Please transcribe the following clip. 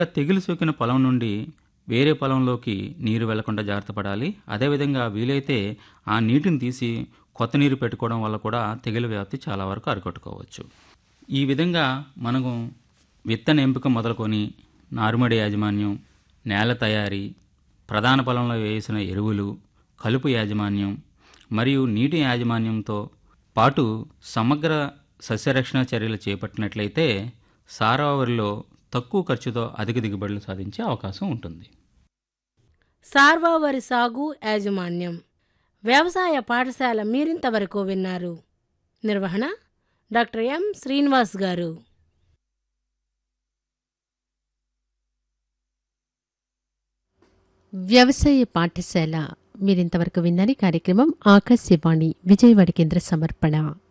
తెగులు సోకిన పొలం నుండి వేరే పొలంలోకి నీరు వెళ్లకుండా జాగ్రత్త పడాలి అదేవిధంగా వీలైతే ఆ నీటిని తీసి కొత్త నీరు పెట్టుకోవడం వల్ల కూడా తెగులు వ్యాప్తి చాలా వరకు అరికట్టుకోవచ్చు ఈ విధంగా మనము విత్తన ఎంపిక మొదలుకొని నారుమడి యాజమాన్యం నేల తయారీ ప్రధాన పొలంలో వేసిన ఎరువులు కలుపు యాజమాన్యం మరియు నీటి యాజమాన్యంతో పాటు సమగ్ర సస్యరక్షణ చర్యలు చేపట్టినట్లయితే సారావరిలో తక్కువ ఖర్చుతో అధిక దిగుబడులు సాధించే అవకాశం ఉంటుంది సార్వా వరి సాగు యాజమాన్యం వ్యవసాయ పాఠశాల మీరింతవరకు విన్నారు నిర్వహణ డాక్టర్ ఎం శ్రీనివాస్ గారు వ్యవసాయ పాఠశాల మీరింతవరకు విన్నని కార్యక్రమం ఆకాశవాణి విజయవాడ కేంద్ర సమర్పణ